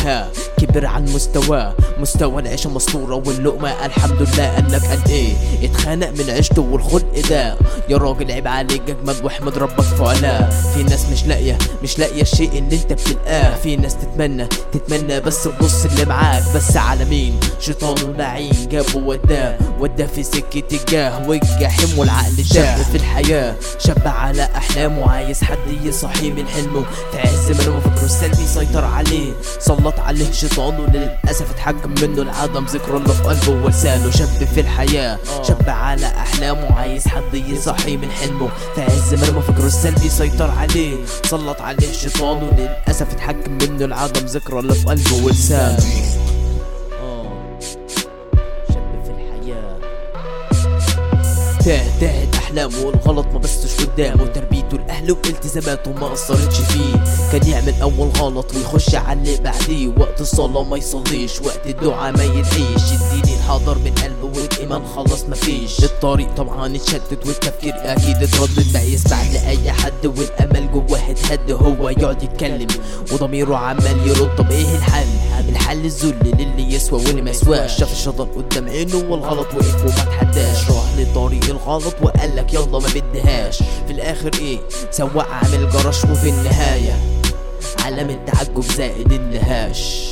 ها كبر عن مستواه مستوى العيشة مسطورة واللقمة الحمد لله قالك قال ايه اتخانق من عيشته والخلق ده يا راجل عيب عليك اجمد واحمد ربك فعلا في ناس مش لاقية مش لاقية الشيء اللي انت بتلقاه في ناس تتمنى تتمنى بس بنص اللي معاك بس على مين شيطان اللعين جابه وداه وداه في سكة الجاه والجحيم والعقل شاب في الحياة شاب على أحلامه عايز حد يصحيه من حلمه في عز ما هو فكره السلبي سيطر عليه سلط عليه شيطانه للأسف اتحكم منه لعدم ذكر الله في قلبه ولسانه شاب في الحياة شاب على أحلامه عايز حد يصحيه من حلمه في عز ما هو فكره السلبي سيطر عليه سلط عليه شيطانه للأسف اتحكم منه لعدم ذكر الله في قلبه ولسانه آه. شاب في الحياة تاه تاهت احلامه والغلط ما بسش قدامه تربيته الاهل والتزاماته ما اثرتش فيه كان يعمل اول غلط ويخش على اللي بعديه وقت الصلاه ما يصليش وقت الدعاء ما يدعيش الدين الحاضر من قلبه والايمان خلص ما فيش الطريق طبعا اتشتت والتفكير اكيد اتردد ما يسمع لاي حد والامل جواه اتهد هو يقعد يتكلم وضميره عمال يرد طب ايه الحل الحل الذل للي يسوى واللي ما يسواش شاف الشيطان قدام عينه والغلط وقف وما تحداش راح لطريق الغلط وقال لك يلا ما بدهاش في الاخر ايه سواق عامل جراش وفي النهايه علامة تعجب زائد النهاش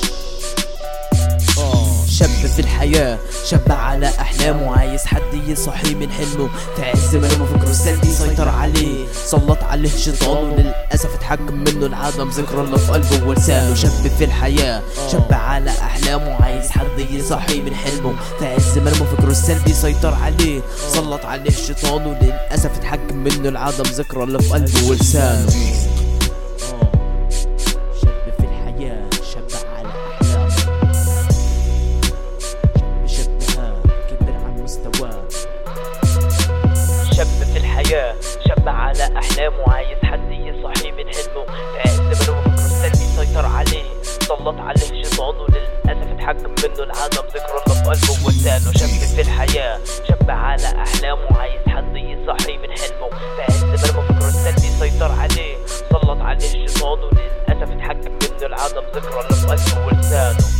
آه. شاب في الحياة شاب على أحلامه عايز حد يصحيه من حلمه في عز ما هو فكره السلبي سيطر عليه سلط عليه شيطانه للأسف اتحكم منه لعدم ذكر الله في قلبه ولسانه شاب في الحياة شاب على أحلامه عايز حد يصحيه من حلمه في عز ما هو فكره السلبي سيطر عليه سلط عليه شيطانه للأسف اتحكم منه لعدم ذكر الله في قلبه ولسانه آه. شاب في الحياة شاب على أحلامه شبها كبر عن مستواه شاب في الحياة شاب على أحلامه عايز حد يصحيه من حلمه في عز ما هو فكره السلبي سيطر عليه سلط عليه شيطانه للأسف اتحكم منه لعدم ذكر الله في قلبه ولسانه شاب في الحياة شاب على أحلامه عايز حد يصحيه من حلمه في عز ما هو فكره السلبي سيطر عليه سلط عليه شيطانه للأسف اتحكم منه لعدم ذكر الله في قلبه ولسانه